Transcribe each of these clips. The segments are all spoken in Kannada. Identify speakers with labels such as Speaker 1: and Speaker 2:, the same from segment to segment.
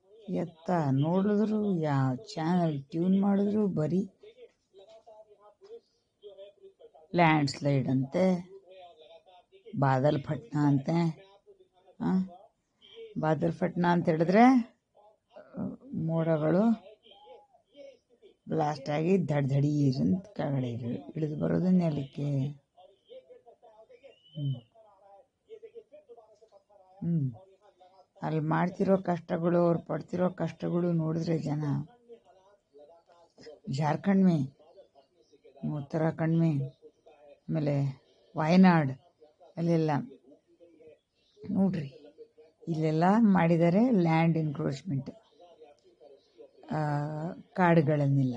Speaker 1: ಎತ್ತ ನೋಡಿದ್ರು ಯಾವ ಚಾನಲ್ ಟ್ಯೂನ್ ಮಾಡಿದ್ರು ಬರೀ ಲ್ಯಾಂಡ್ ಸ್ಲೈಡ್ ಅಂತೆ ಬಾದಲ್ ಪಟ್ನ ಅಂತೆ ಆ? ಬಾದಲ್ ಪಟ್ನ ಅಂತ ಹೇಳಿದ್ರೆ ಆ, ಮೋಡಗಳು ಬ್ಲಾಸ್ಟ್ ಆಗಿ ದಡ್ ದಡೀರ್ ಅಂತ ಕೆಳಗಡೆ ಇಳಿ- ಇಳಿದು ಬರೋದು ನೆಲಕ್ಕೆ ಹ್ಮ್. ಹ್ಮ್ ಅಲ್ಲಿ ಮಾಡ್ತಿರೋ ಕಷ್ಟಗಳು ಅವ್ರು ಪಡ್ತಿರೋ ಕಷ್ಟಗಳು ನೋಡಿದ್ರೆ ಜನ ಜಾರ್ಖಂಡ್ ಮೇ ಉತ್ತರಾಖಂಡ್ ಮೇ ಆಮೇಲೆ ವಾಯನಾಡ್ ಅಲ್ಲೆಲ್ಲ ನೋಡ್ರಿ ಇಲ್ಲೆಲ್ಲ ಮಾಡಿದ್ದಾರೆ ಲ್ಯಾಂಡ್ ಎನ್ಕ್ರೋಚ್ಮೆಂಟ್ ಕಾಡುಗಳನ್ನೆಲ್ಲ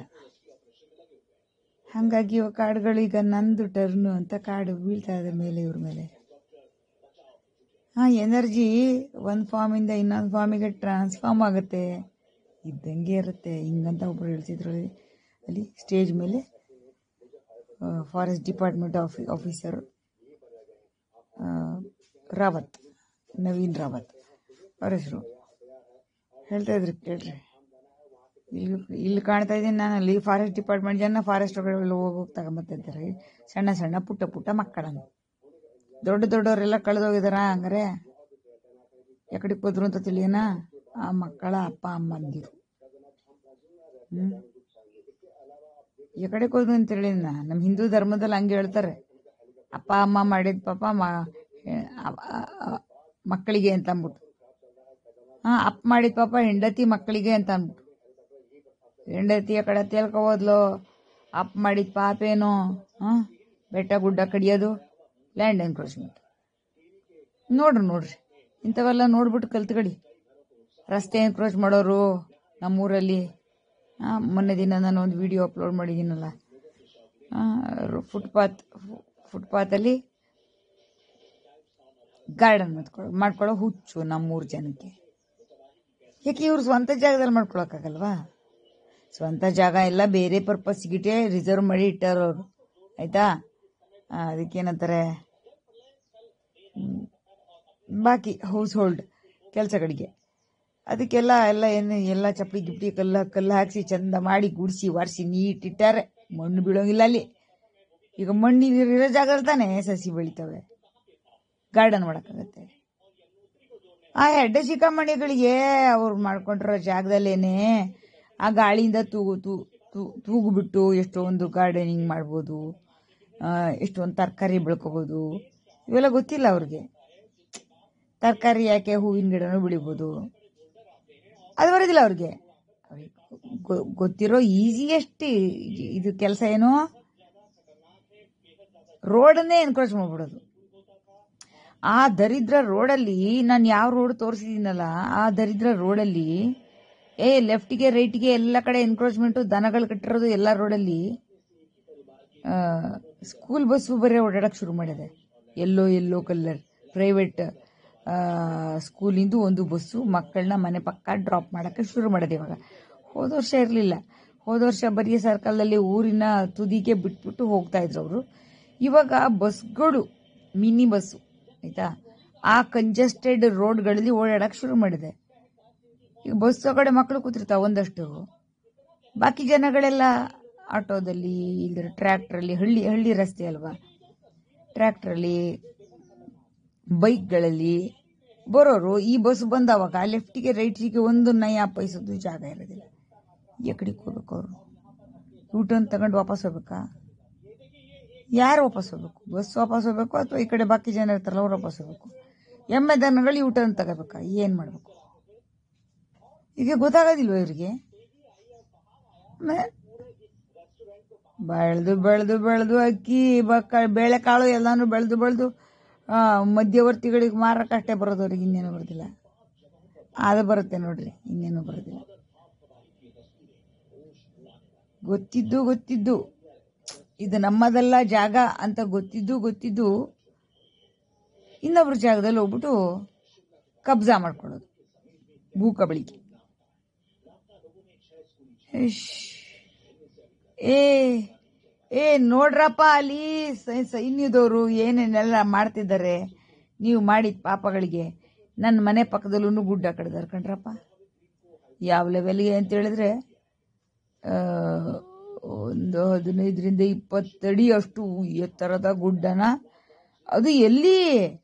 Speaker 1: ಹಾಗಾಗಿ ಇವ ಕಾಡುಗಳು ಈಗ ನಂದು ಟರ್ನು ಅಂತ ಕಾಡು ಬೀಳ್ತಾ ಇದೆ ಮೇಲೆ ಇವ್ರ ಮೇಲೆ ಹಾಂ ಎನರ್ಜಿ ಒಂದು ಫಾರ್ಮಿಂದ ಇನ್ನೊಂದು ಫಾರ್ಮಿಗೆ ಟ್ರಾನ್ಸ್ಫಾರ್ಮ್ ಆಗುತ್ತೆ ಇದ್ದಂಗೆ ಇರುತ್ತೆ ಹಿಂಗಂತ ಒಬ್ರು ಹೇಳ್ತಿದ್ರು ಅಲ್ಲಿ ಅಲ್ಲಿ ಸ್ಟೇಜ್ ಮೇಲೆ ಫಾರೆಸ್ಟ್ ಡಿಪಾರ್ಟ್ಮೆಂಟ್ ಆಫಿ ಆಫೀಸರ್ ರಾವತ್ ನವೀನ್ ರಾವತ್ ಅವ್ರ ಹೆಸರು ಹೇಳ್ತಾ ಇದ್ರು ಕೇಳ್ರಿ ಇಲ್ಲಿ ಇಲ್ಲಿ ಕಾಣ್ತಾ ಇದ್ದೀನಿ ನಾನು ಅಲ್ಲಿ ಫಾರೆಸ್ಟ್ ಡಿಪಾರ್ಟ್ಮೆಂಟ್ ಜನ ಫಾರೆಸ್ಟ್ ಒಳಗಡೆ ಹೋಗಿ ಹೋಗಿ ತಗೊಂಬತ್ತಿದ್ದಾರೆ ಸಣ್ಣ ಸಣ್ಣ ಪುಟ್ಟ ಪುಟ್ಟ ಮಕ್ಕಳನ್ನು ದೊಡ್ಡ ದೊಡ್ಡವರೆಲ್ಲ ಕಳೆದೋಗಿದಾರ ಹಂಗಾರೆ ಎಕಡಿಗೆ ಹೋದ್ರು ಅಂತ ತಿಳಿಯನ ಆ ಮಕ್ಕಳ ಅಪ್ಪ ಅಮ್ಮಂದಿರು ಹ್ಮ್ ಎಕಡೆಗೆ ಹೋದ್ರು ಅಂತ ಹೇಳಿನ ನಮ್ಮ ಹಿಂದೂ ಧರ್ಮದಲ್ಲಿ ಹಂಗೆ ಹೇಳ್ತಾರೆ ಅಪ್ಪ ಅಮ್ಮ ಮಾಡಿದ ಪಾಪ ಮ ಅ- ಅ- ಅ- ಮಕ್ಕಳಿಗೆ ಅಂತ ಅಂದ್ಬಿಟ್ಟು ಹಾ ಅಪ್ಪ ಮಾಡಿದ ಪಾಪ ಹೆಂಡತಿ ಮಕ್ಕಳಿಗೆ ಅಂತ ಅಂದ್ಬಿಟ್ಟು ಹೆಂಡತಿಯ ಕಡೆ ತೇಲ್ಕೊ ಹೋದ್ಲು ಅಪ್ಪ ಮಾಡಿದ ಪಾಪೇನು ಹಾಂ ಬೆಟ್ಟ ಗುಡ್ಡ ಕಡಿಯೋದು ಲ್ಯಾಂಡ್ ಎನ್ಕ್ರೋಚ್ಮೆಂಟ್ ನೋಡ್ರಿ ನೋಡ್ರಿ ಇಂಥವೆಲ್ಲ ನೋಡ್ಬಿಟ್ಟು ಕಲ್ತ್ಕಡಿ ರಸ್ತೆ ಎನ್ಕ್ರೋಚ್ ಮಾಡೋರು ನಮ್ಮೂರಲ್ಲಿ ಆ, ಮೊನ್ನೆ ದಿನ ನಾನು ಒಂದು ವಿಡಿಯೋ ಅಪ್ಲೋಡ್ ಮಾಡಿದ್ದೀನಲ್ಲ ಫುಟ್ಪಾತ್ ಫುಟ್ಪಾತಲ್ಲಿ ಗಾರ್ಡನ್ ಮಾಡ್ಕೊಳ್ಳೋ ಮಾಡ್ಕೊಳ್ಳೋ ಹುಚ್ಚು ನಮ್ಮೂರು ಜನಕ್ಕೆ ಯಾಕೆ ಇವ್ರು ಸ್ವಂತ ಜಾಗದಲ್ಲಿ ಮಾಡ್ಕೊಳಕ್ಕಾಗಲ್ವಾ ಸ್ವಂತ ಜಾಗ ಎಲ್ಲ ಬೇರೆ ಪರ್ಪಸ್ಗಿಟ್ಟೆ ರಿಸರ್ವ್ ಮಾಡಿ ಇಟ್ಟಾರ ಅವರು ಆಯ್ತಾ ಆ, ಅದಕ್ಕೇನಂತಾರೆ ಹ್ಮ್, ಬಾಕಿ ಹೌಸ್ ಹೋಲ್ಡ್ ಕೆಲಸಗಳಿಗೆ ಅದಕ್ಕೆಲ್ಲ ಎಲ್ಲ ಏನು ಎಲ್ಲ ಚಪ್ಪಲಿ ಗಿಪ್ಪಲಿ ಕಲ್ಲ ಕಲ್ಲು ಹಾಕಿಸಿ ಚಂದ ಮಾಡಿ ಗುಡಿಸಿ ಒರೆಸಿ ನೀಟ್ ಇಟ್ಟಾರೆ ಮಣ್ಣು ಬೀಳೋಂಗಿಲ್ಲ ಅಲ್ಲಿ ಈಗ ಮಣ್ಣಿರೋ ಜಾಗದಲ್ಲಿ ತಾನೇ ಸಸಿ ಬೆಳಿತವೆ ಗಾರ್ಡನ್ ಮಾಡೋಕ್ಕಾಗತ್ತೆ ಆ ಎಡ್ಡ ಚಿಕ್ಕಮಣಿಗಳಿಗೆ ಅವ್ರು ಮಾಡ್ಕೊಂಡಿರೋ ಜಾಗದಲ್ಲೇನೆ ಆ ಗಾಳಿಯಿಂದ ತೂಗು ತೂ ತೂ- ತೂಗುಬಿಟ್ಟು ಎಷ್ಟೊಂದು ಗಾರ್ಡನಿಂಗ್ ಮಾಡ್ಬೋದು ಆ, ಎಷ್ಟೊಂದು ತರಕಾರಿ ಬೆಳ್ಕೋಬೋದು ಇವೆಲ್ಲ ಗೊತ್ತಿಲ್ಲ ಅವ್ರಿಗೆ ತರಕಾರಿ ಯಾಕೆ ಹೂವಿನ ಗಿಡನೂ ಬೆಳಿಬೋದು ಅದು ಬರೋದಿಲ್ಲ ಅವ್ರಿಗೆ ಅವ್ರಿಗೆ ಗೊ- ಗೊತ್ತಿರೋ ಈಸಿಯೆಸ್ಟ್ ಇದು ಕೆಲಸ ಏನು ರೋಡನ್ನೇ ಎನ್ಕ್ರೋಚ್ ಮಾಡ್ಬಿಡೋದು ಆ ದರಿದ್ರ ರೋಡಲ್ಲಿ ನಾನು ಯಾವ ರೋಡ್ ತೋರಿಸಿದ್ದೀನಲ್ಲ ಆ ದರಿದ್ರ ರೋಡಲ್ಲಿ ಏ ಲೆಫ್ಟಿಗೆ ರೈಟ್ಗೆ ಎಲ್ಲ ಕಡೆ ಎನ್ಕ್ರೋಚ್ಮೆಂಟು ದನಗಳು ಕಟ್ಟಿರೋದು ಎಲ್ಲ ರೋಡಲ್ಲಿ ಸ್ಕೂಲ್ ಬಸ್ಸು ಬರೀ ಓಡಾಡಕ್ಕೆ ಶುರು ಮಾಡಿದೆ ಎಲ್ಲೋ ಎಲ್ಲೋ ಕಲರ್ ಪ್ರೈವೇಟ್ ಸ್ಕೂಲಿಂದು ಒಂದು ಬಸ್ಸು ಮಕ್ಕಳನ್ನ ಮನೆ ಪಕ್ಕ ಡ್ರಾಪ್ ಮಾಡೋಕ್ಕೆ ಶುರು ಮಾಡಿದೆ ಇವಾಗ ಹೋದ ವರ್ಷ ಇರಲಿಲ್ಲ ಹೋದ ವರ್ಷ ಬರೀ ಸರ್ಕಲ್ದಲ್ಲಿ ಊರಿನ ತುದಿಗೆ ಬಿಟ್ಬಿಟ್ಟು ಹೋಗ್ತಾ ಇದ್ರು ಅವರು ಇವಾಗ ಬಸ್ಗಳು ಮಿನಿ ಬಸ್ಸು ಆಯ್ತಾ ಆ ಕಂಜೆಸ್ಟೆಡ್ ರೋಡ್ಗಳಲ್ಲಿ ಓಡಾಡಕ್ಕೆ ಶುರು ಮಾಡಿದೆ ಈಗ ಬಸ್ ಕಡೆ ಮಕ್ಕಳು ಕೂತಿರ್ತಾವೆ ಒಂದಷ್ಟು ಬಾಕಿ ಜನಗಳೆಲ್ಲ ಆಟೋದಲ್ಲಿ ಇಲ್ಲದ್ರೆ ಟ್ರ್ಯಾಕ್ಟ್ರಲ್ಲಿ ಹಳ್ಳಿ ಹಳ್ಳಿ ರಸ್ತೆ ಅಲ್ವಾ ಟ್ರ್ಯಾಕ್ಟ್ರಲ್ಲಿ ಬೈಕ್ಗಳಲ್ಲಿ ಬರೋರು ಈ ಬಸ್ ಬಂದವಾಗ ಲೆಫ್ಟಿಗೆ ರೈಟಿಗೆ ಒಂದು ನಯ ಪೈಸದ್ದು ಜಾಗ ಇರೋದಿಲ್ಲ ಎಕಡಿಗೆ ಹೋಗ್ಬೇಕು ಅವರು ಯೂಟರ್ನ್ ತಗೊಂಡು ವಾಪಸ್ ಹೋಗ್ಬೇಕಾ ಯಾರು ವಾಪಸ್ ಹೋಗ್ಬೇಕು ಬಸ್ ವಾಪಸ್ ಹೋಗ್ಬೇಕು ಅಥವಾ ಈ ಕಡೆ ಬಾಕಿ ಜನ ಇರ್ತಾರಲ್ಲ ಅವ್ರು ವಾಪಸ್ ಹೋಗ್ಬೇಕು ಎಮ್ಮೆ ದನಗಳು ಯೂಟರ್ನ್ ತಗೋಬೇಕಾ ಏನು ಮಾಡಬೇಕು ಈಗ ಗೊತ್ತಾಗೋದಿಲ್ವ ಇವ್ರಿಗೆ ಬೆಳೆದು ಬೆಳೆದು ಬೆಳೆದು ಅಕ್ಕಿ ಬಕ್ಕ ಬೇಳೆಕಾಳು ಎಲ್ಲಾನು ಬೆಳೆದು ಬೆಳೆದು ಮಧ್ಯವರ್ತಿಗಳಿಗೆ ಮಾರಕ್ಕಷ್ಟೇ ಬರೋದು ಅವ್ರಿಗೆ ಇನ್ನೇನು ಬರೋದಿಲ್ಲ ಅದು ಬರುತ್ತೆ ನೋಡ್ರಿ ಇನ್ನೇನು ಬರೋದಿಲ್ಲ ಗೊತ್ತಿದ್ದು ಗೊತ್ತಿದ್ದು ಇದು ನಮ್ಮದಲ್ಲ ಜಾಗ ಅಂತ ಗೊತ್ತಿದ್ದು ಗೊತ್ತಿದ್ದು ಇನ್ನೊಬ್ರ ಜಾಗದಲ್ಲಿ ಹೋಗ್ಬಿಟ್ಟು ಕಬ್ಜಾ ಮಾಡ್ಕೊಳ್ಳೋದು ಭೂ ಕಬಳಿಕೆ ಇಶ್. ಏ ಏ ನೋಡ್ರಪ್ಪ ಅಲ್ಲಿ ಸೈ- ಸೈನ್ಯದವರು ಏನೇನೆಲ್ಲ ಮಾಡ್ತಿದ್ದಾರೆ ನೀವು ಮಾಡಿದ ಪಾಪಗಳಿಗೆ ನನ್ನ ಮನೆ ಪಕ್ಕದಲ್ಲೂ ಗುಡ್ಡ ಕಡ್ದಾರ ಕಣ್ರಪ್ಪ ಯಾವ ಲೆವೆಲ್ಗೆ ಅಂತ ಹೇಳಿದ್ರೆ ಆ, ಒಂದು ಹದಿನೈದರಿಂದ ಇಪ್ಪತ್ತಡಿ ಅಷ್ಟು ಎತ್ತರದ ಗುಡ್ಡನ ಅದು ಎಲ್ಲಿ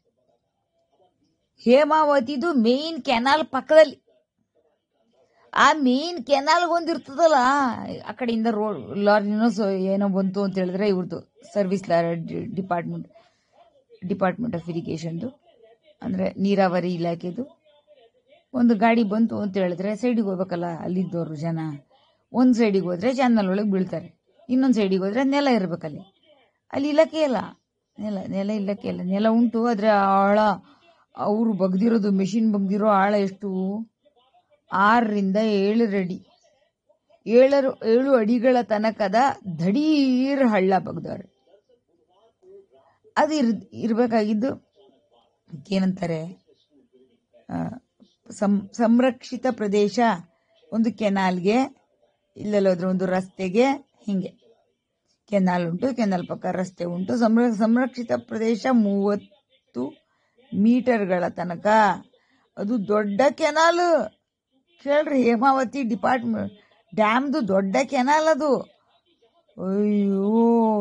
Speaker 1: ಹೇಮಾವತಿದು ಮೇನ್ ಕೆನಾಲ್ ಪಕ್ಕದಲ್ಲಿ ಆ ಮೇನ್ ಕೆನಾಲ್ಗೆ ಒಂದು ಇರ್ತದಲ್ಲ ಆ ಕಡೆಯಿಂದ ರೋಡ್ ಲಾರಿನೋ ಸೊ ಏನೋ ಬಂತು ಅಂತ ಹೇಳಿದ್ರೆ ಇವ್ರದ್ದು ಸರ್ವಿಸ್ ಡಿಪಾರ್ಟ್ಮೆಂಟ್ ಡಿಪಾರ್ಟ್ಮೆಂಟ್ ಆಫ್ ಇರಿಗೇಷನ್ದು ಅಂದರೆ ನೀರಾವರಿ ಇಲಾಖೆದು ಒಂದು ಗಾಡಿ ಬಂತು ಅಂತ ಹೇಳಿದ್ರೆ ಸೈಡಿಗೆ ಹೋಗ್ಬೇಕಲ್ಲ ಅಲ್ಲಿದ್ದವರು ಜನ ಒಂದು ಸೈಡಿಗೆ ಹೋದ್ರೆ ಚಾನಲ್ ಒಳಗೆ ಬೀಳ್ತಾರೆ ಇನ್ನೊಂದು ಸೈಡಿಗೆ ಹೋದ್ರೆ ನೆಲ ಇರಬೇಕಲ್ಲಿ ಅಲ್ಲಿ ಇಲಾಖೆ ಇಲ್ಲ ನೆಲ ನೆಲ ಇಲಾಖೆ ಇಲ್ಲ ನೆಲ ಉಂಟು ಆದರೆ ಆಳ ಅವರು ಬಗ್ದಿರೋದು ಮೆಷಿನ್ ಬಗ್ದಿರೋ ಆಳ ಎಷ್ಟು ಆರರಿಂದ ಏಳರ ಅಡಿ ಏಳರು ಏಳು ಅಡಿಗಳ ತನಕದ ದಡೀರ್ ಹಳ್ಳ ಬಗ್ದವ್ರೆ ಅದು ಇರ್ ಇರಬೇಕಾಗಿದ್ದು ಏನಂತಾರೆ ಆ, ಸಂ- ಸಂರಕ್ಷಿತ ಪ್ರದೇಶ ಒಂದು ಕೆನಾಲ್ಗೆ ಇಲ್ಲೆಲ್ಲೋದ್ರೆ ಒಂದು ರಸ್ತೆಗೆ ಹಿಂಗೆ ಕೆನಾಲ್ ಉಂಟು ಕೆನಾಲ್ ಪಕ್ಕ ರಸ್ತೆ ಉಂಟು ಸಂರ- ಸಂರಕ್ಷಿತ ಪ್ರದೇಶ ಮೂವತ್ತು ಮೀಟರ್ಗಳ ತನಕ ಅದು ದೊಡ್ಡ ಕೆನಾಲ್ ಕೇಳ್ರಿ ಹೇಮಾವತಿ ಡಿಪಾರ್ಟ್ಮೆಂಟ್ ಡ್ಯಾಮ್ದು ದೊಡ್ಡ ಕೆನಾಲ್ ಅದು ಅಯ್ಯೋ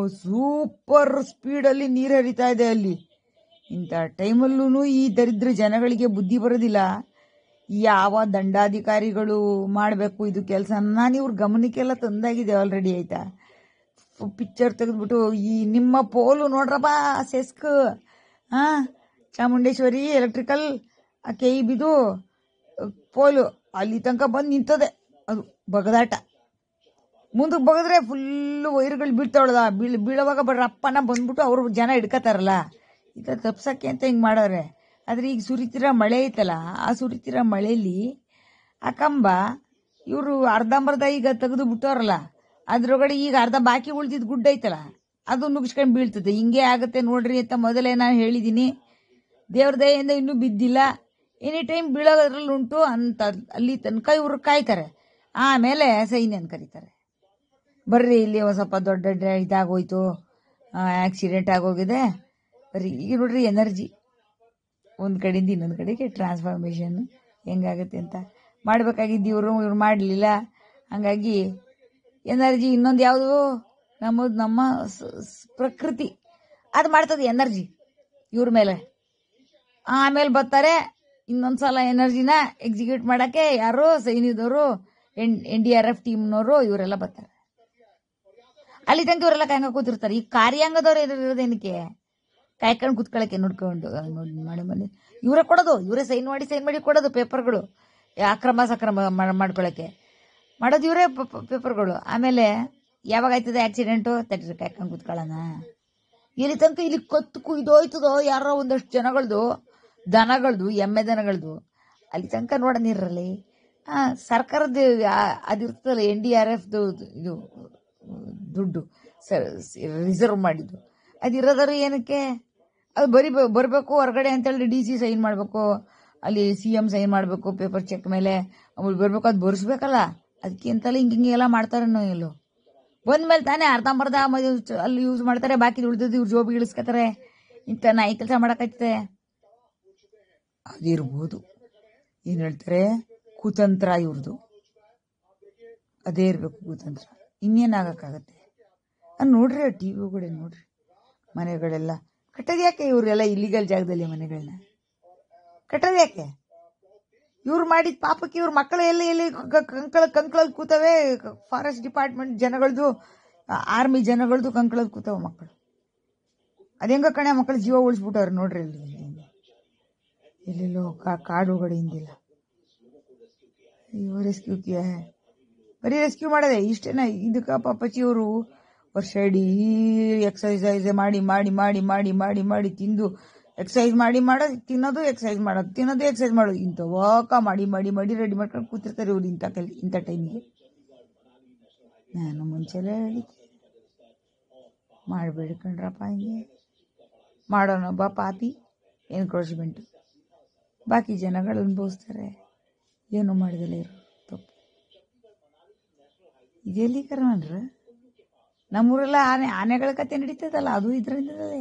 Speaker 1: ಸೂಪರ್ ಸ್ಪೀಡಲ್ಲಿ ನೀರು ಹರಿತಾ ಇದೆ ಅಲ್ಲಿ ಇಂಥ ಟೈಮಲ್ಲೂ ಈ ದರಿದ್ರ ಜನಗಳಿಗೆ ಬುದ್ಧಿ ಬರೋದಿಲ್ಲ ಯಾವ ದಂಡಾಧಿಕಾರಿಗಳು ಮಾಡಬೇಕು ಇದು ಕೆಲಸ ನಾನು ಇವ್ರ ಗಮನಕ್ಕೆಲ್ಲ ತಂದಾಗಿದೆ ಆಲ್ರೆಡಿ ಆಯ್ತಾ ಪಿಕ್ಚರ್ ತೆಗೆದ್ಬಿಟ್ಟು ಈ ನಿಮ್ಮ ಪೋಲು ನೋಡ್ರಪ್ಪ ಸೆಸ್ಕ್ ಹಾ ಚಾಮುಂಡೇಶ್ವರಿ ಎಲೆಕ್ಟ್ರಿಕಲ್ ಆ ಕೆ ಇ ಬಿದು ಪೋಲು ಅಲ್ಲಿ ತನಕ ಬಂದು ನಿಂತದೆ ಅದು ಬಗದಾಟ ಮುಂದಕ್ಕೆ ಬಗದ್ರೆ ಫುಲ್ಲು ವೈರ್ಗಳು ಬೀಳ್ತಾವಳದ ಬೀಳ್ ಬೀಳೋವಾಗ ಬಡ್ರ ಅಪ್ಪನ ಬಂದ್ಬಿಟ್ಟು ಅವರು ಜನ ಹಿಡ್ಕತಾರಲ್ಲ ಈಗ ತಪ್ಸಕ್ಕೆ ಅಂತ ಹಿಂಗೆ ಮಾಡೋರೆ ಆದರೆ ಈಗ ಸುರಿತಿರೋ ಮಳೆ ಐತಲ್ಲ ಆ ಸುರಿತಿರೋ ಮಳೆಯಲ್ಲಿ ಆ ಕಂಬ ಇವರು ಅರ್ಧಂಬರ್ಧ ಈಗ ತೆಗೆದು ಬಿಟ್ಟವ್ರಲ್ಲ ಅದ್ರೊಳಗಡೆ ಈಗ ಅರ್ಧ ಬಾಕಿ ಉಳ್ದಿದ್ದು ಗುಡ್ಡ ಐತಲ್ಲ ಅದು ನುಗ್ಸ್ಕೊಂಡು ಬೀಳ್ತದೆ ಹಿಂಗೆ ಆಗುತ್ತೆ ನೋಡ್ರಿ ಅಂತ ಮೊದಲೇ ನಾನು ಹೇಳಿದ್ದೀನಿ ದೇವ್ರ ದಯೆಯಿಂದ ಇನ್ನೂ ಬಿದ್ದಿಲ್ಲ ಎನಿ ಟೈಮ್ ಬೀಳೋದ್ರಲ್ಲಿ ಉಂಟು ಅಂತ ಅಲ್ಲಿ ತನಕ ಇವರು ಕಾಯ್ತಾರೆ ಆಮೇಲೆ ಸೈನ್ಯನ ಕರೀತಾರೆ ಬರ್ರಿ ಇಲ್ಲಿ ಒಂದು ಸ್ವಲ್ಪ ದೊಡ್ಡ ಡ- ಇದಾಗೋಯ್ತು ಆಕ್ಸಿಡೆಂಟ್ ಆಗೋಗಿದೆ ಬರ್ರಿ ಈಗ ನೋಡ್ರಿ ಎನರ್ಜಿ ಒಂದು ಕಡೆಯಿಂದ ಇನ್ನೊಂದು ಕಡೆಗೆ ಟ್ರಾನ್ಸ್ಫಾರ್ಮೇಷನ್ ಹೆಂಗಾಗುತ್ತೆ ಅಂತ ಮಾಡಬೇಕಾಗಿದ್ದು ಇವರು ಇವ್ರು ಮಾಡಲಿಲ್ಲ ಹಾಗಾಗಿ ಎನರ್ಜಿ ಇನ್ನೊಂದು ಯಾವುದು ನಮ್ಮದು ನಮ್ಮ ಸ- ಸ್- ಪ್ರಕೃತಿ ಅದು ಮಾಡ್ತದೆ ಎನರ್ಜಿ ಇವ್ರ ಮೇಲೆ ಆಮೇಲೆ ಬರ್ತಾರೆ ಇನ್ನೊಂದು ಸಲ ಎನರ್ಜಿನ ಎಕ್ಸಿಕ್ಯೂಟ್ ಮಾಡೋಕ್ಕೆ ಯಾರು ಸೈನ್ಯದವರು N N D R F ಟೀಮ್ನವರು ಇವರೆಲ್ಲ ಬರ್ತಾರೆ ಅಲ್ಲಿ ತನಕ ಇವರೆಲ್ಲ ಕಾಯ್ಕೊಂಡು ಕೂತಿರ್ತಾರೆ ಈ ಕಾರ್ಯಾಂಗದವ್ರು ಇರೋದೇನಕ್ಕೆ ಕಾಯ್ಕೊಂಡು ಕೂತ್ಕೊಳ್ಳೋಕೆ ನೋಡ್ಕೊಂಡು ಆ, ನೋಡ್ ಮಾಡಿ ಬಂದು ಇವರೇ ಕೊಡೋದು ಇವರೇ ಸೈನ್ ಮಾಡಿ ಸೈನ್ ಮಾಡಿ ಕೊಡೋದು ಪೇಪರ್ಗಳು ಅಕ್ರಮ ಸಕ್ರಮ ಮಾಡ್- ಮಾಡ್ಕೊಳ್ಳೋಕೆ ಮಾಡೋದು ಇವರೇ ಪೇಪರ್ಗಳು ಆಮೇಲೆ ಯಾವಾಗ ಆಯ್ತದೆ ಆಕ್ಸಿಡೆಂಟು ತಟ್ರಿ ಕಾಯ್ಕೊಂಡು ಕೂತ್ಕೊಳ್ಳೋಣ ಇಲ್ಲಿ ತನಕ ಇಲ್ಲಿ ಕತ್ತು ಕುಯ್ದೋಯ್ತದೋ ಯಾರೋ ಒಂದಷ್ಟು ಜನಗಳದು ದನಗಳದು ಎಮ್ಮೆ ದನಗಳದು ಅಲ್ಲಿ ತನಕ ನೋಡೋಣಿರ್ರಲ್ಲಿ ಆ ಸರ್ಕಾರದ ಆ- ಅದಿರ್ತದಲ್ಲ ಎನ್ ಡಿ ಆರ್ ಎಫ್ದು ಇದು ದುಡ್ಡು ರಿಸರ್ವ್ ಮಾಡಿದ್ದು ಅದಿರೋದಾರು ಏನಕ್ಕೆ ಅದು ಬರಿ ಬರಬೇಕು ಹೊರಗಡೆ ಅಂತೇಳಿ ಡಿ ಸಿ ಸೈನ್ ಮಾಡಬೇಕು ಅಲ್ಲಿ ಸಿ ಎಂ ಸೈನ್ ಮಾಡಬೇಕು ಪೇಪರ್ ಚೆಕ್ ಮೇಲೆ ಆಮೇಲೆ ಬರಬೇಕು ಅದು ಬರ್ಸ್ಬೇಕಲ್ಲ ಅದಕ್ಕೆ ಅಂತಲೇ ಹಿಂಗೆ ಹಿಂಗೆ ಎಲ್ಲ ಮಾಡ್ತಾರೇನೋ ಎಲ್ಲೋ ಬಂದ್ಮೇಲೆ ತಾನೇ ಅರ್ಧಂಬರ್ಧ ಮ- ಅಲ್ಲಿ ಯೂಸ್ ಮಾಡ್ತಾರೆ ಬಾಕಿ ಉಳಿದದ್ದು ಇವ್ರು ಜೋಬಿಗೆ ಇಳಿಸ್ಕೊತಾರೆ ಇಂಥ ನಾಯಿ ಕೆಲಸ ಮಾಡಕತ್ತೆ ಅದಿರ್ಬೋದು ಏನು ಹೇಳ್ತಾರೆ ಕುತಂತ್ರ ಇವ್ರದ್ದು ಅದೇ ಇರಬೇಕು ಕುತಂತ್ರ ಇನ್ನೇನಾಗಕ್ಕಾಗತ್ತೆ ಅದ್ ನೋಡ್ರಿ ಟಿ ವಿಗಳೇ ನೋಡ್ರಿ ಮನೆಗಳೆಲ್ಲ ಕಟ್ಟೋದು ಯಾಕೆ ಇವರೆಲ್ಲ ಇಲ್ಲಿಗಲ್ ಜಾಗದಲ್ಲಿ ಮನೆಗಳನ್ನ ಕಟ್ಟೋದು ಯಾಕೆ ಇವ್ರು ಮಾಡಿದ ಪಾಪಕ್ಕೆ ಇವ್ರ ಮಕ್ಕಳು ಎಲ್ಲಿ ಎಲ್ಲಿ ಕ- ಕಂಕಳ ಕಂಕಳಲ್ಲಿ ಕೂತವೆ ಫಾರೆಸ್ಟ್ ಡಿಪಾರ್ಟ್ಮೆಂಟ್ ಜನಗಳದು ಆರ್ಮಿ ಜನಗಳದು ಕಂಕಳಲ್ಲಿ ಕೂತವೆ ಮಕ್ಕಳು ಅದೆಂಗ ಕಣೆ ಮಕ್ಕಳು ಜೀವ ಉಳಿಸ್ಬಿಟ್ಟವ್ರೆ ನೋಡ್ರಿ ಅಲ್ಲಿ ಎಲ್ಲೆಲ್ಲೋ ಕಾ ಕಾಡು ಹಿಂದಿಲ್ಲ ಅಯ್ಯೋ ರೆಸ್ಕ್ಯೂ ಕಿಯಾ ಹೈ ಬರೀ ರೆಸ್ಕ್ಯೂ ಮಾಡೋದೆ ಇಷ್ಟೇನ ಇದಕ್ಕೆ ಪಾಪಚ್ಚಿ ಅವರು ವರ್ಷ ಇಡೀ ಎಕ್ಸಸೈಸ್ ಮಾಡಿ ಮಾಡಿ ಮಾಡಿ ಮಾಡಿ ಮಾಡಿ ಮಾಡಿ ತಿಂದು ಎಕ್ಸಸೈಸ್ ಮಾಡಿ ಮಾಡೋದು ತಿನ್ನೋದು ಎಕ್ಸಸೈಸ್ ಮಾಡೋದು ತಿನ್ನೋದು ಎಕ್ಸಸೈಸ್ ಮಾಡೋದು ಇಂಥ ವಾಕ ಮಾಡಿ ಮಾಡಿ ಮಾಡಿ ರೆಡಿ ಮಾಡ್ಕೊಂಡು ಕೂತಿರ್ತಾರೆ ಇವ್ರು ಇಂಥ ಕಲ್ ಇಂಥ ಟೈಮಿಗೆ ನಾನು ಮುಂಚೆಲೇ ಹೇಳಿದ್ದೆ ಮಾಡಬೇಡಿ ಕಣ್ರಪ್ಪ ಹಿಂಗೆ ಮಾಡೋಣ ಬಾ ಪಾಪಿ ಎನ್ಕ್ರೋಚ್ಮೆಂಟು ಬಾಕಿ ಜನಗಳು ಅನುಭವಿಸ್ತಾರೆ ಏನು ಮಾಡಿದಲ್ಲ ಇರು ತಪ್ಪು ಇದೆಲ್ಲಿ ಕರ್ಮನ್ರ ನಮ್ಮೂರೆಲ್ಲ ಆನೆ ಆನೆಗಳ ಕತೆ ನಡೀತದಲ್ಲ ಅದು ಇದರಿಂದಲೇ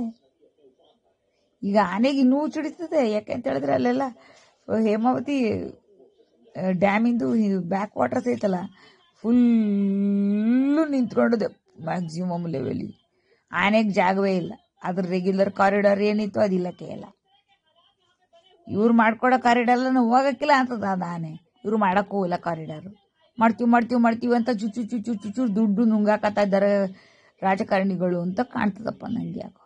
Speaker 1: ಈಗ ಆನೆಗೆ ಇನ್ನೂ ಚುಡಿತದೆ ಯಾಕೆ ಅಂತ ಹೇಳಿದ್ರೆ ಅಲ್ಲೆಲ್ಲ ಹೇಮಾವತಿ ಡ್ಯಾಮಿಂದು ಬ್ಯಾಕ್ ವಾಟರ್ಸ್ ಐತಲ್ಲ ಫುಲ್ಲು ನಿಂತ್ಕೊಂಡಿದೆ ಮ್ಯಾಕ್ಸಿಮಮ್ ಲೆವೆಲಿ ಆನೆಗೆ ಜಾಗವೇ ಇಲ್ಲ ಅದ್ರ ರೆಗ್ಯುಲರ್ ಕಾರಿಡಾರ್ ಏನಿತ್ತು ಅದಿಲ್ಲಕ್ಕೆ ಇಲ್ಲ ಇವ್ರು ಮಾಡ್ಕೊಡೋ ಕಾರಿಡಾರ್ನ ಹೋಗಕ್ಕಿಲ್ಲ ಅಂತದ ಅದು ಆನೆ ಇವ್ರು ಮಾಡಕ್ಕೂ ಇಲ್ಲ ಕಾರಿಡಾರು ಮಾಡ್ತೀವಿ ಮಾಡ್ತೀವಿ ಮಾಡ್ತೀವಿ ಅಂತ ಚುಚ್ಚು ಚುಚ್ಚು ಚುಚ್ಚು ದುಡ್ಡು ನುಂಗಾಕತ್ತಾ ಇದ್ದಾರೆ ರಾಜಕಾರಣಿಗಳು ಅಂತ ಕಾಣ್ತದಪ್ಪ ನಂಗೆ ಯಾಕೋ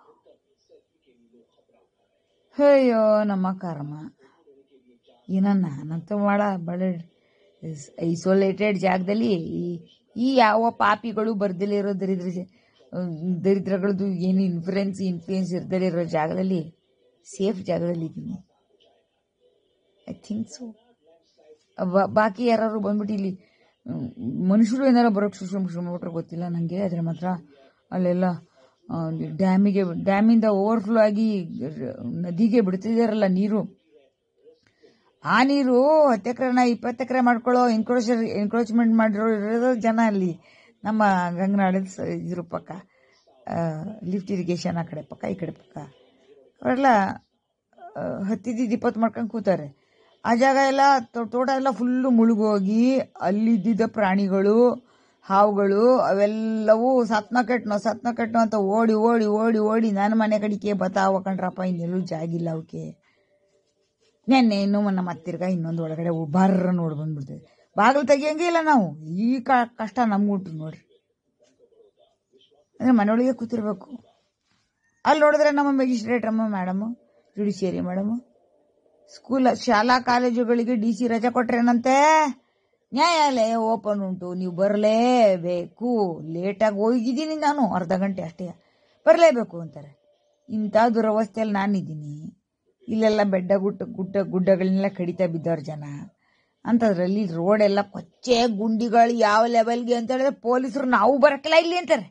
Speaker 1: ಅಯ್ಯೋ ನಮ್ಮ ಕರ್ಮ ಏನ ನಾನಂತೂ ಮಾಡ ಬಡ ಐಸೋಲೇಟೆಡ್ ಜಾಗದಲ್ಲಿ ಈ ಈ ಯಾವ ಪಾಪಿಗಳು ಬರ್ದಲೇ ಇರೋ ದರಿದ್ರ ಜ- ದರಿದ್ರಗಳದ್ದು ಏನು ಇನ್ಫ್ಲುಯೆನ್ಸ್ ಇನ್ಫ್ಲೂಯೆನ್ಸ್ ಇರ್ದಲೇ ಇರೋ ಜಾಗದಲ್ಲಿ ಸೇಫ್ ಜಾಗದಲ್ಲಿ ಇದ್ದೀನಿ ಐ ಥಿಂಕ್ ಸೊ ಬಾಕಿ ಯಾರು ಬಂದ್ಬಿಟ್ಟು ಇಲ್ಲಿ ಮ್, ಮನುಷ್ಯರು ಏನಾರ ಬರೋಕ್ಕೆ ಶುರು ಶುರು ಗೊತ್ತಿಲ್ಲ ನನಗೆ ಆದರೆ ಮಾತ್ರ ಅಲ್ಲೆಲ್ಲ ಆ, ಡ್ಯಾಮಿಗೆ ಡ್ಯಾಮಿಂದ ಓವರ್ಫ್ಲೋ ಆಗಿ ನದಿಗೆ ಬಿಡ್ತಿದಾರಲ್ಲ ನೀರು ಆ ನೀರು ಹತ್ತು ಎಕರೆನ ಇಪ್ಪತ್ತು ಎಕರೆ ಮಾಡ್ಕೊಳ್ಳೋ ಎನ್ಕ್ರೋಚ್ ಎನ್ಕ್ರೋಚ್ಮೆಂಟ್ ಮಾಡಿರೋ ಇರೋದು ಜನ ಅಲ್ಲಿ ನಮ್ಮ ಗಂಗನಾಳದ ಸ ಇದ್ರ ಪಕ್ಕ ಲಿಫ್ಟ್ ಇರಿಗೇಷನ್ ಆ ಕಡೆ ಪಕ್ಕ ಈ ಕಡೆ ಪಕ್ಕ ಅವರೆಲ್ಲ ಹತ್ತಿದ್ದು ಇಪ್ಪತ್ತು ಮಾಡ್ಕೊಂಡು ಕೂತಾರೆ ಆ ಜಾಗ ಎಲ್ಲ ತೋ- ತೋಟ ಎಲ್ಲ ಫುಲ್ಲು ಮುಳುಗೋಗಿ ಅಲ್ಲಿದ್ದಿದ್ದ ಪ್ರಾಣಿಗಳು ಹಾವುಗಳು ಅವೆಲ್ಲವೂ ಸತ್ನ ಕೆಟ್ನೋ ಸತ್ನ ಕೆಟ್ನೋ ಅಂತ ಓಡಿ ಓಡಿ ಓಡಿ ಓಡಿ ನನ್ನ ಮನೆ ಕಡಿಕೆ ಬತಾವ ಕಣ್ರಪ್ಪ ಇನ್ನೆಲ್ಲೂ ಜಾಗಿಲ್ಲ ಅವಕ್ಕೆ ನೆನ್ನೆ ಇನ್ನು ನಮ್ಮ ಹತ್ತಿರ್ಗ ಇನ್ನೊಂದು ಒಳಗಡೆ ಬರ್ರ ನೋಡಿ ಬಂದ್ಬಿಡ್ತದೆ ಬಾಗಿಲು ತೆಗಿಯಂಗೆ ಇಲ್ಲ ನಾವು ಈ ಕ- ಕಷ್ಟ ನಮ್ಗುಂಟು ನೋಡ್ರಿ ಅಂದ್ರೆ ಮನೆಯೊಳಗೆ ಕೂತಿರ್ಬೇಕು ಅಲ್ಲಿ ನೋಡಿದ್ರೆ ನಮ್ಮ ಮೆಜಿಸ್ಟ್ರೇಟ್ ಅಮ್ಮ ಮೇಡಮು ಜುಡಿಷಿಯರಿ ಮೇಡಮು ಸ್ಕೂಲ್ ಶಾಲಾ ಕಾಲೇಜುಗಳಿಗೆ ಡಿ ಸಿ ರಜೆ ಕೊಟ್ರೇನಂತೆ ನ್ಯಾಯಾಲಯ ಓಪನ್ ಉಂಟು ನೀವು ಬರಲೇಬೇಕು ಲೇಟಾಗಿ ಹೋಗಿದ್ದೀನಿ ನಾನು ಅರ್ಧ ಗಂಟೆ ಅಷ್ಟೇ ಬರಲೇಬೇಕು ಅಂತಾರೆ ಇಂಥ ದುರವಸ್ಥೆಯಲ್ಲಿ ನಾನಿದ್ದೀನಿ ಇಲ್ಲೆಲ್ಲ ಬೆಡ್ಡ ಗುಡ್ಡ ಗುಡ್ಡ ಗುಡ್ಡಗಳನ್ನೆಲ್ಲ ಕಡಿತಾ ಬಿದ್ದವ್ರ ಜನ ಅಂಥದ್ರಲ್ಲಿ ರೋಡೆಲ್ಲ ಕೊಚ್ಚೆ ಗುಂಡಿಗಳು ಯಾವ ಲೆವೆಲ್ಗೆ ಅಂತ ಹೇಳಿದ್ರೆ ಪೊಲೀಸರು ನಾವು ಬರಕ್ಕಿಲ್ಲ ಇಲ್ಲಿ ಅಂತಾರೆ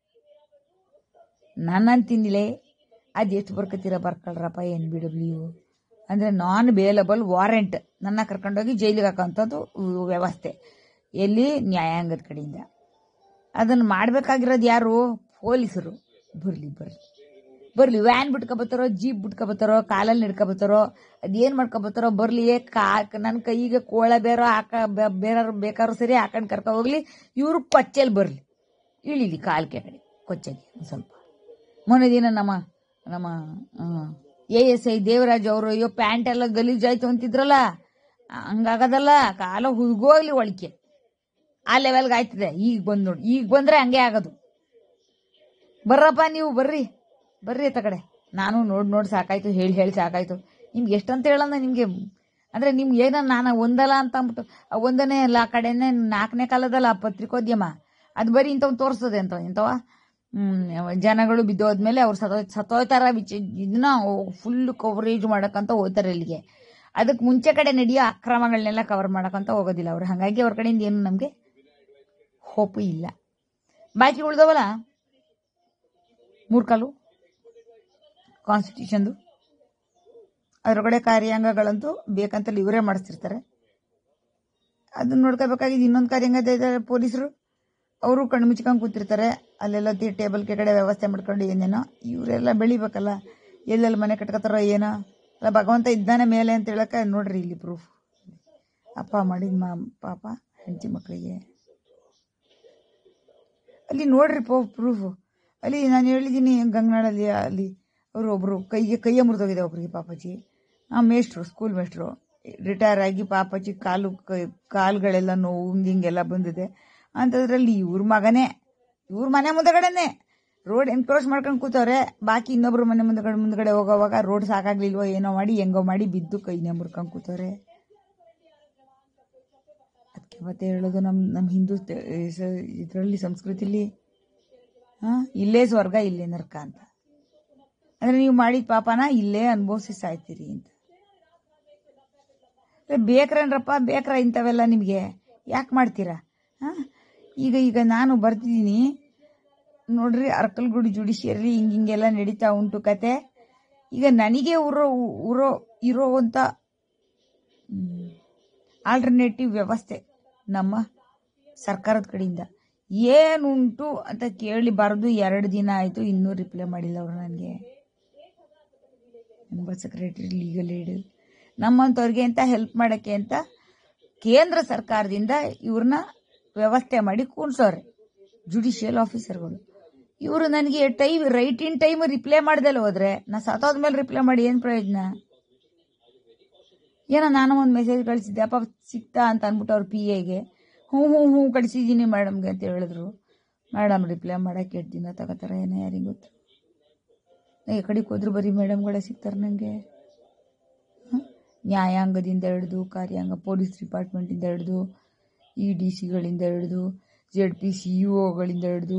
Speaker 1: ನನ್ನಂತಿನಿಲೆ ಅದು ಎಷ್ಟು ಬರ್ಕತ್ತೀರ ಬರ್ಕೊಳ್ರಪ್ಪ ಎನ್ ಬಿ ಡಬ್ಲ್ಯೂ ಅಂದರೆ ನಾನ್ ಬೇಲಬಲ್ ವಾರೆಂಟ್ ನನ್ನ ಕರ್ಕೊಂಡೋಗಿ ಜೈಲಿಗೆ ಹಾಕೋಂಥದ್ದು ವ್ಯವಸ್ಥೆ ಎಲ್ಲಿ ನ್ಯಾಯಾಂಗದ ಕಡೆಯಿಂದ ಅದನ್ನು ಮಾಡಬೇಕಾಗಿರೋದು ಯಾರು ಪೊಲೀಸರು ಬರಲಿ ಬರಲಿ ಬರಲಿ ವ್ಯಾನ್ ಬಿಟ್ಕೊಬತ್ತಾರೋ ಜೀಪ್ ಬಿಟ್ಕೊಬತ್ತಾರೋ ಕಾಲಲ್ಲಿ ನಡ್ಕೊಬತ್ತಾರೋ ಅದೇನು ಮಾಡ್ಕೊಬತ್ತಾರೋ ಬರಲಿ ಕಾ ನನ್ನ ಕೈಗೆ ಕೋಳ ಬೇರೋ ಹಾಕ ಬೇರೆ ಬೇಕಾದ್ರೂ ಸರಿ ಹಾಕೊಂಡು ಕರ್ಕೊ ಹೋಗ್ಲಿ ಇವರು ಕೊಚ್ಚೆಲಿ ಬರಲಿ ಇಳಿಲಿ ಕಾಲ್ ಕೆಳಗಡೆ ಕೊಚ್ಚೆಗೆ ಒಂದ್ ಸ್ವಲ್ಪ ಮೊನ್ನೆ ದಿನ ನಮ್ಮ ನಮ್ಮ ಎ ಎಸ್ ಐ ದೇವರಾಜ್ ಅವರು ಅಯ್ಯೋ ಪ್ಯಾಂಟ್ ಎಲ್ಲ ಗಲೀಜಾಯ್ತು ಅಂತಿದ್ರಲ್ಲ ಹಂಗಾಗದಲ್ಲ ಕಾಲ ಹುಡುಗೋಗ್ಲಿ ಒಳಕೆ ಆ ಲೆವೆಲ್ಗೆ ಆಯ್ತದೆ ಈಗ ಬಂದ್ ನೋಡಿ ಈಗ ಬಂದ್ರೆ ಹಂಗೆ ಆಗೋದು ಬರ್ರಪ್ಪ ನೀವು ಬರ್ರಿ ಬರ್ರಿ ಆತ ಕಡೆ ನಾನು ನೋಡಿ ನೋಡಿ ಸಾಕಾಯ್ತು ಹೇಳಿ ಹೇಳಿ ಸಾಕಾಯ್ತು ನಿಮ್ಗೆ ಎಷ್ಟಂತ ಹೇಳಂದ ನಿಮಗೆ ಅಂದ್ರೆ ನಿಮ್ಗೆ ಏನೋ ನಾನು ಒಂದಲ್ಲ ಅಂತ ಅಂದ್ಬಿಟ್ಟು ಆ ಒಂದನೇ ಅಲ್ಲ ಆ ಕಡೆನೇ ನಾಲ್ಕನೇ ಕಾಲದಲ್ಲ ಆ ಪತ್ರಿಕೋದ್ಯಮ ಅದು ಬರೀ ಇಂಥವ್ ತೋರಿಸ್ತದೆ ಅಂತ ಇಂಥವ ಹ್ಮ್, ಜನಗಳು ಬಿದ್ದೋದ್ಮೇಲೆ ಅವ್ರು ಸತ್ತೋ ಸತ್ತೋಯ್ತಾರ ವಿಚ ಇದನ್ನ ಫುಲ್ ಕವರೇಜ್ ಮಾಡಕ್ಕಂತ ಹೋಗ್ತಾರೆ ಇಲ್ಲಿಗೆ ಅದಕ್ಕೆ ಮುಂಚೆ ಕಡೆ ನಡೆಯೋ ಅಕ್ರಮಗಳನ್ನೆಲ್ಲ ಕವರ್ ಮಾಡಕ್ಕಂತ ಹೋಗೋದಿಲ್ಲ ಅವ್ರು ಹಾಗಾಗಿ ಅವ್ರ ಕಡೆಯಿಂದ ಏನು ನಮಗೆ ಹೋಪು ಇಲ್ಲ ಬಾಕಿ ಉಳ್ದವಲ್ಲ ಮೂರ್ಕಾಲು ಕಾನ್ಸ್ಟಿಟ್ಯೂಷನ್ದು ಅದರೊಳಗಡೆ ಕಾರ್ಯಾಂಗಗಳಂತೂ ಬೇಕಂತಲ್ಲಿ ಇವರೇ ಮಾಡಿಸ್ತಿರ್ತಾರೆ ಅದನ್ನ ನೋಡ್ಕೋಬೇಕಾಗಿದ್ದು ಇನ್ನೊಂದು ಕಾರ್ಯಾಂಗ ಇದ್ದಾರೆ ಪೊಲೀಸರು ಅವರು ಕಣ್ಣು ಮುಚ್ಕೊಂಡು ಕೂತಿರ್ತಾರೆ ಅಲ್ಲೆಲ್ಲ ತಿ ಟೇಬಲ್ ಕೆಳಗಡೆ ವ್ಯವಸ್ಥೆ ಮಾಡ್ಕೊಂಡು ಏನೇನೋ ಇವರೆಲ್ಲ ಬೆಳಿಬೇಕಲ್ಲ ಎಲ್ಲೆಲ್ಲಿ ಮನೆ ಕಟ್ಕೋತಾರೋ ಏನೋ ಅಲ್ಲ ಭಗವಂತ ಇದ್ದಾನೆ ಮೇಲೆ ಅಂತ ಹೇಳಕ್ಕೆ ನೋಡ್ರಿ ಇಲ್ಲಿ ಪ್ರೂಫ್ ಅಪ್ಪ ಮಾಡಿದ ಮಾ ಪಾಪ ಹೆಂಡತಿ ಮಕ್ಕಳಿಗೆ ಅಲ್ಲಿ ನೋಡ್ರಿ ಪೋ ಪ್ರೂಫು ಅಲ್ಲಿ ನಾನು ಹೇಳಿದ್ದೀನಿ ಗಂಗನಾಡಲ್ಲಿ ಅಲ್ಲಿ ಅವರು ಒಬ್ಬರು ಕೈಗೆ ಕೈಯೇ ಮುರಿದೋಗಿದೆ ಒಬ್ರಿಗೆ ಪಾಪಾಜಿ ಆ ಮೇಷ್ಟ್ರು ಸ್ಕೂಲ್ ಮೇಷ್ಟ್ರು ರಿಟೈರ್ ಆಗಿ ಪಾಪಾಜಿ ಕಾಲು ಕೈ ಕಾಲುಗಳೆಲ್ಲ ನೋವು ಹಿಂಗ್ ಹಿಂಗೆಲ್ಲ ಬಂದಿದೆ ಅಂಥದ್ರಲ್ಲಿ ಇವ್ರ ಮಗನೇ ಇವ್ರ ಮನೆ ಮುಂದಗಡೆನೆ ರೋಡ್ ಎನ್ಕ್ರೋಚ್ ಮಾಡ್ಕೊಂಡು ಕೂತವ್ರೆ ಬಾಕಿ ಇನ್ನೊಬ್ರು ಮನೆ ಮುಂದಗಡೆ ಮುಂದಗಡೆ ಹೋಗೋವಾಗ ರೋಡ್ ಸಾಕಾಗ್ಲಿಲ್ವೋ ಏನೋ ಮಾಡಿ ಹೆಂಗೋ ಮಾಡಿ ಬಿದ್ದು ಕೈನೇ ಮುರ್ಕೊಂಡು ಕೂತವ್ರೆ ಅದಕ್ಕೆ ಮತ್ತೆ ಹೇಳೋದು ನಮ್ಮ ನಮ್ಮ ಹಿಂದೂ ಇದರಲ್ಲಿ ಸಂಸ್ಕೃತಿಲಿ ಹಾಂ ಇಲ್ಲೇ ಸ್ವರ್ಗ ಇಲ್ಲೇ ನರ್ಕ ಅಂತ ಅಂದರೆ ನೀವು ಮಾಡಿದ ಪಾಪನ ಇಲ್ಲೇ ಅನುಭವಿಸಿ ಸಾಯ್ತೀರಿ ಅಂತ ಏ, ಬೇಕ್ರೇನ್ರಪ್ಪ ಬೇಕ್ರ ಇಂಥವೆಲ್ಲ ನಿಮಗೆ ಯಾಕೆ ಮಾಡ್ತೀರಾ ಹಾಂ ಈಗ ಈಗ ನಾನು ಬರ್ತಿದ್ದೀನಿ ನೋಡ್ರಿ ಅರ್ಕಲ್ಗುಡಿ ಜುಡಿಷಿಯರಿ ಹಿಂಗೆ ಹಿಂಗೆಲ್ಲ ನಡೀತಾ ಉಂಟು ಕತೆ ಈಗ ನನಗೆ ಉರೋ ಉರೋ ಇರೋವಂಥ ಆಲ್ಟರ್ನೇಟಿವ್ ವ್ಯವಸ್ಥೆ ನಮ್ಮ ಸರ್ಕಾರದ ಕಡೆಯಿಂದ ಏನುಂಟು ಅಂತ ಕೇಳಿ ಬರೆದು ಎರಡು ದಿನ ಆಯಿತು ಇನ್ನೂ ರಿಪ್ಲೈ ಮಾಡಿಲ್ಲ ಅವರು ನನಗೆ ಮೆಂಬರ್ ಸೆಕ್ರೆಟರಿ ಲೀಗಲ್ ಏಡ್ ನಮ್ಮಂಥವ್ರಿಗೆ ಅಂತ ಹೆಲ್ಪ್ ಮಾಡೋಕ್ಕೆ ಅಂತ ಕೇಂದ್ರ ಸರ್ಕಾರದಿಂದ ಇವ್ರನ್ನ ವ್ಯವಸ್ಥೆ ಮಾಡಿ ಕೂರ್ಸೋರೆ ಜುಡಿಷಿಯಲ್ ಆಫೀಸರ್ಗಳು ಇವರು ನನಗೆ time right in time reply ಮಾಡ್ದಲ್ಲ ಹೋದ್ರೆ ನಾ ಸತ್ತೋದ್ಮೇಲೆ ರಿಪ್ಲೈ ಮಾಡಿ ಏನು ಪ್ರಯೋಜನ ಏನೋ ನಾನು ಒಂದು ಮೆಸೇಜ್ ಕಳಿಸಿದ್ದೆ ಅಪ್ಪ ಸಿಕ್ತಾ ಅಂತ ಅಂದ್ಬಿಟ್ಟು ಅವ್ರ ಪಿ ಎಗೆ ಹ್ಞೂ ಹ್ಞೂ ಹ್ಞೂ ಕಳಿಸಿದ್ದೀನಿ ಮೇಡಮ್ಗೆ ಅಂತ ಹೇಳಿದ್ರು ಮೇಡಮ್ ರಿಪ್ಲೈ ಮಾಡೋಕೆ ಎಷ್ಟು ದಿನ ತಗೋತಾರೆ ಏನೋ ಯಾರಿಗೆ ಗೊತ್ತು ಈ ಕಡೆಗೆ ಹೋದ್ರು ಬರೀ ಮೇಡಮ್ಗಳೇ ಸಿಗ್ತಾರೆ ನನಗೆ ನ್ಯಾಯಾಂಗದಿಂದ ಹಿಡಿದು ಕಾರ್ಯಾಂಗ ಪೊಲೀಸ್ ಡಿಪಾರ್ಟ್ಮೆಂಟಿಂದ ಹಿಡಿದು ಇ ಡಿ ಸಿಗಳಿಂದ ಹಿಡಿದು ಜೆಡ್ ಪಿ ಸಿ ಇ ಒಗಳಿಂದ ಹಿಡಿದು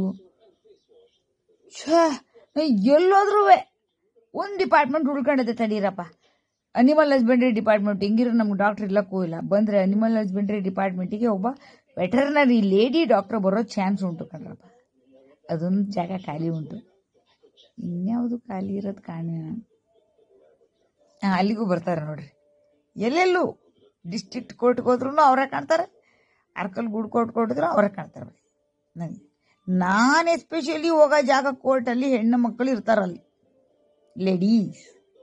Speaker 1: ಛೇ ಎಲ್ಲೋದ್ರೂ ಒಂದು ಡಿಪಾರ್ಟ್ಮೆಂಟ್ ಉಳ್ಕೊಂಡದೆ ತಡೀರಪ್ಪ ಅನಿಮಲ್ ಹಸ್ಬೆಂಡ್ರಿ ಡಿಪಾರ್ಟ್ಮೆಂಟ್ ಹೆಂಗಿರೋ ನಮ್ಗೆ ಡಾಕ್ಟರ್ ಇಲ್ಲಕ್ಕೂ ಇಲ್ಲ ಬಂದರೆ ಅನಿಮಲ್ ಹಸ್ಬೆಂಡ್ರಿ ಡಿಪಾರ್ಟ್ಮೆಂಟಿಗೆ ಒಬ್ಬ ವೆಟರ್ನರಿ ಲೇಡಿ ಡಾಕ್ಟರ್ ಬರೋ ಚಾನ್ಸ್ ಉಂಟು ಕಣ್ರಪ್ಪ ಅದೊಂದು ಜಾಗ ಖಾಲಿ ಉಂಟು ಇನ್ಯಾವುದು ಖಾಲಿ ಇರೋದು ಕಾಣ ಅಲ್ಲಿಗೂ ಬರ್ತಾರೆ ನೋಡ್ರಿ ಎಲ್ಲೆಲ್ಲೂ ಡಿಸ್ಟ್ರಿಕ್ಟ್ ಕೋರ್ಟ್ಗೆ ಹೋದ್ರೂ ಅವರೇ ಕಾಣ್ತಾರೆ ಅರ್ಕಲ್ ಗುಡ್ ಕೋರ್ಟ್ ಕೊಟ್ಟಿದ್ರು ಅವರೇ ಕಾಣ್ತಾರೆ ನನಗೆ ನಾನು ಎಸ್ಪೆಷಲಿ ಹೋಗೋ ಜಾಗ ಕೋರ್ಟಲ್ಲಿ ಹೆಣ್ಣು ಮಕ್ಕಳು ಇರ್ತಾರಲ್ಲಿ ಲೇಡೀಸ್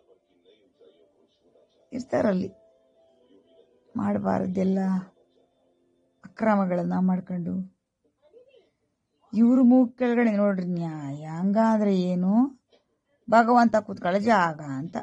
Speaker 1: ಇರ್ತಾರಲ್ಲಿ ಮಾಡಬಾರ್ದೆಲ್ಲ ಅಕ್ರಮಗಳನ್ನ ಮಾಡ್ಕೊಂಡು ಇವ್ರ ಮೂಗ್ ಕೆಳಗಡೆ ನೋಡ್ರಿ ನ್ಯಾಯ ಹಂಗಾದ್ರೆ ಏನು ಭಗವಂತ ಕೂತ್ಕೊಳ್ಳೋ ಜಾಗ ಅಂತ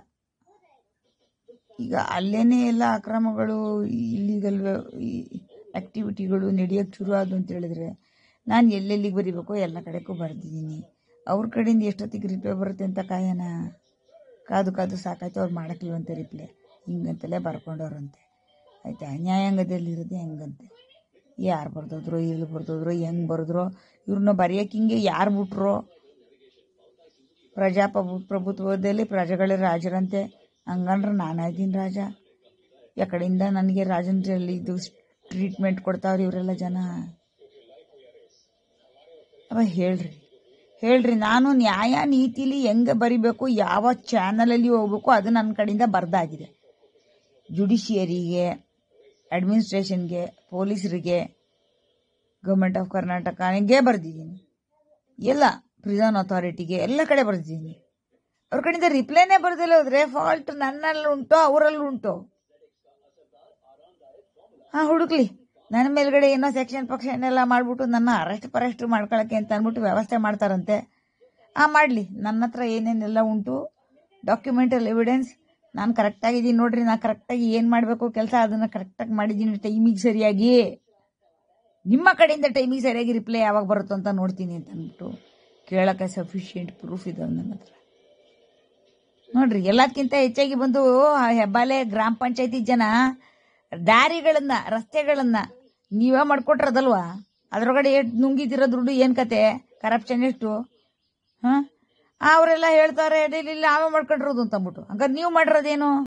Speaker 1: ಈಗ ಅಲ್ಲೇನೆ ಎಲ್ಲ ಅಕ್ರಮಗಳು ಇಲ್ಲಿಗಲ್ ಆಕ್ಟಿವಿಟಿಗಳು ನಡೆಯೋಕ್ಕೆ ಶುರು ಆದವು ಅಂತ ಹೇಳಿದ್ರೆ ನಾನು ಎಲ್ಲೆಲ್ಲಿಗೆ ಬರಿಬೇಕೋ ಎಲ್ಲ ಕಡೆಗೂ ಬರೆದಿದ್ದೀನಿ ಅವ್ರ ಕಡೆಯಿಂದ ಎಷ್ಟೊತ್ತಿಗೆ ರಿಪ್ಲೈ ಬರುತ್ತೆ ಅಂತ ಕಾಯೋಣ ಕಾದು ಕಾದು ಸಾಕಾಯ್ತು ಅವ್ರು ಮಾಡಕ್ಲಿವಂತೆ ರಿಪ್ಲೈ ಹಿಂಗಂತಲೇ ಬರ್ಕೊಂಡವ್ರಂತೆ ಆಯ್ತಾ ನ್ಯಾಯಾಂಗದಲ್ಲಿರೋದು ಹೆಂಗಂತೆ ಯಾರು ಬರ್ದೋದ್ರು ಎಲ್ಲಿ ಬರ್ದೋದ್ರು ಹೆಂಗೆ ಬರೆದ್ರು ಇವ್ರನ್ನ ಬರೆಯೋಕೆ ಹಿಂಗೆ ಯಾರು ಬಿಟ್ರು ಪ್ರಜಾಪ್ರಭು ಪ್ರಭುತ್ವದಲ್ಲಿ ಪ್ರಜೆಗಳೇ ರಾಜರಂತೆ ಹಂಗಂದ್ರೆ ನಾನಾಗಿದ್ದೀನಿ ರಾಜ ಯಾಕಡೆಯಿಂದ ನನಗೆ ರಾಜನಲ್ಲಿ ಇದು ಟ್ರೀಟ್ಮೆಂಟ್ ಕೊಡ್ತಾವ್ರಿ ಇವರೆಲ್ಲ ಜನ ಅವ ಹೇಳ್ರಿ ಹೇಳ್ರಿ ನಾನು ನ್ಯಾಯ ನೀತಿಲಿ ಹೆಂಗೆ ಬರಿಬೇಕು ಯಾವ ಚಾನಲಲ್ಲಿ ಹೋಗ್ಬೇಕು ಅದು ನನ್ನ ಕಡೆಯಿಂದ ಬರ್ದಾಗಿದೆ ಜುಡಿಷಿಯರಿಗೆ ಅಡ್ಮಿನಿಸ್ಟ್ರೇಷನ್ಗೆ ಪೊಲೀಸರಿಗೆ ಗೌರ್ಮೆಂಟ್ ಆಫ್ ಕರ್ನಾಟಕನಿಗೆ ಬರೆದಿದ್ದೀನಿ ಎಲ್ಲ ಪ್ರಿಸನ್ ಅಥಾರಿಟಿಗೆ ಎಲ್ಲ ಕಡೆ ಬರೆದಿದ್ದೀನಿ ಅವ್ರ ಕಡೆಯಿಂದ ರಿಪ್ಲೈನೇ ಬರ್ದಿಲ್ಲ ಹೋದ್ರೆ ಫಾಲ್ಟ್ ನನ್ನಲ್ಲಿ ಉಂಟೋ ಅವರಲ್ಲಿ ಉಂಟೋ ಹಾಂ ಹುಡುಕ್ಲಿ ನನ್ನ ಮೇಲ್ಗಡೆ ಏನೋ ಸೆಕ್ಷನ್ ಪಕ್ಷನ್ ಎಲ್ಲ ಮಾಡಿಬಿಟ್ಟು ನನ್ನ ಅರೆಸ್ಟ್ ಪರೆಸ್ಟ್ ಮಾಡ್ಕೊಳಕ್ಕೆ ಅಂತ ಅಂದ್ಬಿಟ್ಟು ವ್ಯವಸ್ಥೆ ಮಾಡ್ತಾರಂತೆ ಹಾಂ ಮಾಡಲಿ ನನ್ನ ಹತ್ರ ಏನೇನೆಲ್ಲ ಉಂಟು ಡಾಕ್ಯುಮೆಂಟಲ್ ಎವಿಡೆನ್ಸ್ ನಾನು ಕರೆಕ್ಟಾಗಿದ್ದೀನಿ ನೋಡ್ರಿ ನಾನು ಕರೆಕ್ಟಾಗಿ ಏನು ಮಾಡಬೇಕು ಕೆಲಸ ಅದನ್ನು ಕರೆಕ್ಟಾಗಿ ಮಾಡಿದ್ದೀನಿ ಟೈಮಿಗೆ ಸರಿಯಾಗಿ ನಿಮ್ಮ ಕಡೆಯಿಂದ ಟೈಮಿಗೆ ಸರಿಯಾಗಿ ರಿಪ್ಲೈ ಯಾವಾಗ ಬರುತ್ತೋ ಅಂತ ನೋಡ್ತೀನಿ ಅಂತ ಅಂದ್ಬಿಟ್ಟು ಕೇಳೋಕ್ಕೆ ಸಫಿಷಿಯೆಂಟ್ ಪ್ರೂಫ್ ಇದಾವೆ ನನ್ನ ಹತ್ರ ನೋಡ್ರಿ ಎಲ್ಲದಕ್ಕಿಂತ ಹೆಚ್ಚಾಗಿ ಬಂದು ಆ ಹೆಬ್ಬಾಲೆ ಗ್ರಾಮ ಪಂಚಾಯತಿ ಜನ ದಾರಿಗಳನ್ನ ರಸ್ತೆಗಳನ್ನ ನೀವೇ ಮಾಡ್ಕೊಟ್ರದಲ್ವಾ ಅದ್ರೊಳಗಡೆ ಎಷ್ಟು ನುಂಗಿದಿರೋ ದುಡ್ಡು ಏನು ಕತೆ ಕರಪ್ಷನ್ ಎಷ್ಟು ಹಾಂ ಅವರೆಲ್ಲ ಹೇಳ್ತಾರೆ ಇಲ್ಲ ನಾವೇ ಮಾಡ್ಕೊಂಡಿರೋದು ಅಂತ ಅಂದ್ಬಿಟ್ಟು ಹಂಗಾರೆ ನೀವು ಮಾಡಿರೋದೇನು